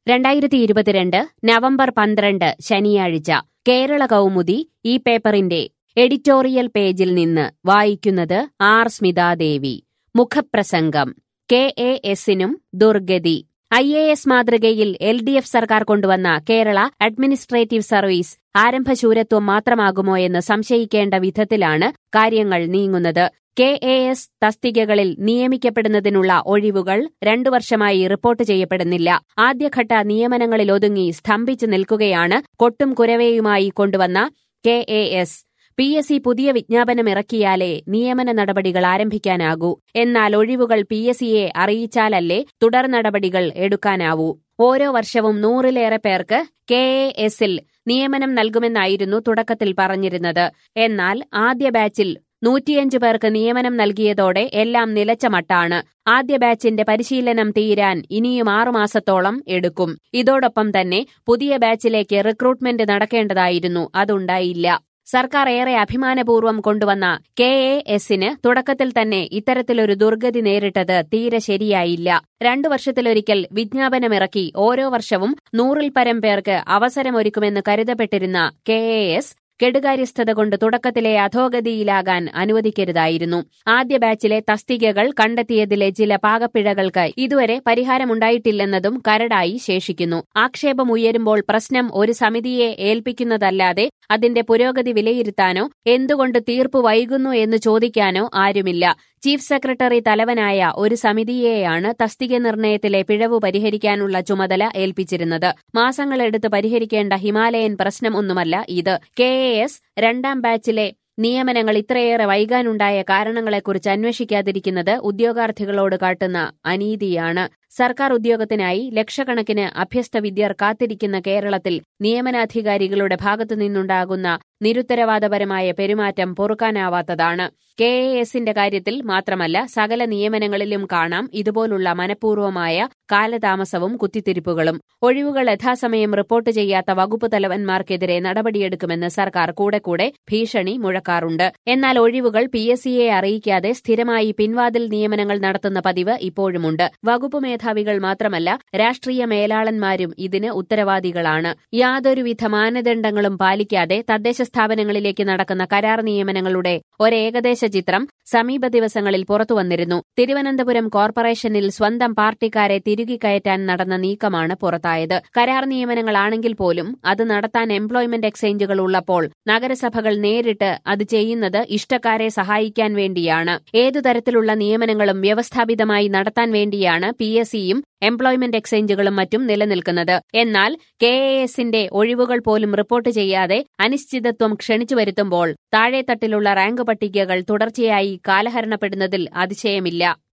രണ്ടായിരത്തി ഇരുപത്തിരണ്ട് നവംബർ പന്ത്രണ്ട് ശനിയാഴ്ച കേരള കൗമുദി ഈ പേപ്പറിന്റെ എഡിറ്റോറിയൽ പേജിൽ നിന്ന് വായിക്കുന്നത് ആർ സ്മിതാദേവി മുഖപ്രസംഗം കെ എ എസിനും ദുർഗതി ഐ എ എസ് മാതൃകയിൽ എൽ ഡി എഫ് സർക്കാർ കൊണ്ടുവന്ന കേരള അഡ്മിനിസ്ട്രേറ്റീവ് സർവീസ് ആരംഭശൂരത്വം മാത്രമാകുമോ എന്ന് സംശയിക്കേണ്ട വിധത്തിലാണ് കാര്യങ്ങൾ നീങ്ങുന്നത് കെ എ എസ് തസ്തികകളിൽ നിയമിക്കപ്പെടുന്നതിനുള്ള ഒഴിവുകൾ രണ്ടു വർഷമായി റിപ്പോർട്ട് ചെയ്യപ്പെടുന്നില്ല ആദ്യഘട്ട നിയമനങ്ങളിൽ ഒതുങ്ങി സ്തംഭിച്ചു നിൽക്കുകയാണ് കൊട്ടും കുരവയുമായി കൊണ്ടുവന്ന K A S P S C പുതിയ വിജ്ഞാപനം ഇറക്കിയാലേ നിയമന നടപടികൾ ആരംഭിക്കാനാകൂ എന്നാൽ ഒഴിവുകൾ പി എസ് സിയെ അറിയിച്ചാലല്ലേ തുടർ നടപടികൾ എടുക്കാനാവൂ ഓരോ വർഷവും നൂറിലേറെ പേർക്ക് കെ എ എസിൽ നിയമനം നൽകുമെന്നായിരുന്നു തുടക്കത്തിൽ പറഞ്ഞിരുന്നത് എന്നാൽ ആദ്യ ബാച്ചിൽ നൂറ്റിയഞ്ച് പേർക്ക് നിയമനം നൽകിയതോടെ എല്ലാം നിലച്ച മട്ടാണ് ആദ്യ ബാച്ചിന്റെ പരിശീലനം തീരാൻ ഇനിയും ആറുമാസത്തോളം എടുക്കും ഇതോടൊപ്പം തന്നെ പുതിയ ബാച്ചിലേക്ക് റിക്രൂട്ട്മെന്റ് നടക്കേണ്ടതായിരുന്നു അതുണ്ടായില്ല സർക്കാർ ഏറെ അഭിമാനപൂർവ്വം കൊണ്ടുവന്ന കെ എ എസിന് തുടക്കത്തിൽ തന്നെ ഇത്തരത്തിലൊരു ദുർഗതി നേരിട്ടത് തീരെ ശരിയായില്ല രണ്ടു വർഷത്തിലൊരിക്കൽ വിജ്ഞാപനമിറക്കി ഓരോ വർഷവും നൂറിൽ പരം പേർക്ക് അവസരമൊരുക്കുമെന്ന് കരുതപ്പെട്ടിരുന്ന കെ എ എസ് കെടുകാര്യസ്ഥത കൊണ്ട് തുടക്കത്തിലെ അധോഗതിയിലാകാൻ അനുവദിക്കരുതായിരുന്നു ആദ്യ ബാച്ചിലെ തസ്തികകൾ കണ്ടെത്തിയതിലെ ചില പാകപ്പിഴകൾക്ക് ഇതുവരെ പരിഹാരമുണ്ടായിട്ടില്ലെന്നതും കരടായി ശേഷിക്കുന്നു ആക്ഷേപം ഉയരുമ്പോൾ പ്രശ്നം ഒരു സമിതിയെ ഏൽപ്പിക്കുന്നതല്ലാതെ അതിന്റെ പുരോഗതി വിലയിരുത്താനോ എന്തുകൊണ്ട് തീർപ്പ് വൈകുന്നു എന്ന് ചോദിക്കാനോ ആരുമില്ല ചീഫ് സെക്രട്ടറി തലവനായ ഒരു സമിതിയെയാണ് തസ്തിക നിർണയത്തിലെ പിഴവ് പരിഹരിക്കാനുള്ള ചുമതല ഏൽപ്പിച്ചിരുന്നത് മാസങ്ങളെടുത്ത് പരിഹരിക്കേണ്ട ഹിമാലയൻ പ്രശ്നം ഒന്നുമല്ല ഇത് കെ എ എസ് രണ്ടാം ബാച്ചിലെ നിയമനങ്ങൾ ഇത്രയേറെ വൈകാനുണ്ടായ കാരണങ്ങളെക്കുറിച്ച് അന്വേഷിക്കാതിരിക്കുന്നത് ഉദ്യോഗാർത്ഥികളോട് കാട്ടുന്ന അനീതിയാണ് സർക്കാർ ഉദ്യോഗത്തിനായി ലക്ഷക്കണക്കിന് അഭ്യസ്ത വിദ്യർ കാത്തിരിക്കുന്ന കേരളത്തിൽ നിയമനാധികാരികളുടെ ഭാഗത്തു നിന്നുണ്ടാകുന്ന നിരുത്തരവാദപരമായ പെരുമാറ്റം പൊറുക്കാനാവാത്തതാണ് കെ എ എസിന്റെ കാര്യത്തിൽ മാത്രമല്ല സകല നിയമനങ്ങളിലും കാണാം ഇതുപോലുള്ള മനഃപൂർവമായ കാലതാമസവും കുത്തിത്തിരിപ്പുകളും ഒഴിവുകൾ യഥാസമയം റിപ്പോർട്ട് ചെയ്യാത്ത വകുപ്പ് തലവന്മാർക്കെതിരെ നടപടിയെടുക്കുമെന്ന് സർക്കാർ കൂടെ കൂടെ ഭീഷണി മുഴക്കാറുണ്ട് എന്നാൽ ഒഴിവുകൾ പി എസ് സിയെ അറിയിക്കാതെ സ്ഥിരമായി പിൻവാതിൽ നിയമനങ്ങൾ നടത്തുന്ന പതിവ് ഇപ്പോഴുമുണ്ട് വകുപ്പ് മേധാവികൾ മാത്രമല്ല രാഷ്ട്രീയ മേലാളന്മാരും ഇതിന് ഉത്തരവാദികളാണ് യാതൊരുവിധ മാനദണ്ഡങ്ങളും പാലിക്കാതെ തദ്ദേശ സ്ഥാപനങ്ങളിലേക്ക് നടക്കുന്ന കരാർ നിയമനങ്ങളുടെ ഒരേകദേശ ചിത്രം സമീപ ദിവസങ്ങളിൽ പുറത്തുവന്നിരുന്നു തിരുവനന്തപുരം കോർപ്പറേഷനിൽ സ്വന്തം പാർട്ടിക്കാരെ തിരുകി കയറ്റാൻ നടന്ന നീക്കമാണ് പുറത്തായത് കരാർ നിയമനങ്ങളാണെങ്കിൽ പോലും അത് നടത്താൻ എംപ്ലോയ്മെന്റ് എക്സ്ചേഞ്ചുകൾ ഉള്ളപ്പോൾ നഗരസഭകൾ നേരിട്ട് അത് ചെയ്യുന്നത് ഇഷ്ടക്കാരെ സഹായിക്കാൻ വേണ്ടിയാണ് ഏതു തരത്തിലുള്ള നിയമനങ്ങളും വ്യവസ്ഥാപിതമായി നടത്താൻ വേണ്ടിയാണ് പി എസ് സിയും എംപ്ലോയ്മെന്റ് എക്സ്ചേഞ്ചുകളും മറ്റും നിലനിൽക്കുന്നത് എന്നാൽ കെ എ എസിന്റെ ഒഴിവുകൾ പോലും റിപ്പോർട്ട് ചെയ്യാതെ അനിശ്ചിതത്വം ക്ഷണിച്ചു വരുത്തുമ്പോൾ താഴെത്തട്ടിലുള്ള റാങ്ക് പട്ടികകൾ തുടർച്ചയായി കാലഹരണപ്പെടുന്നതിൽ അതിശയമില്ല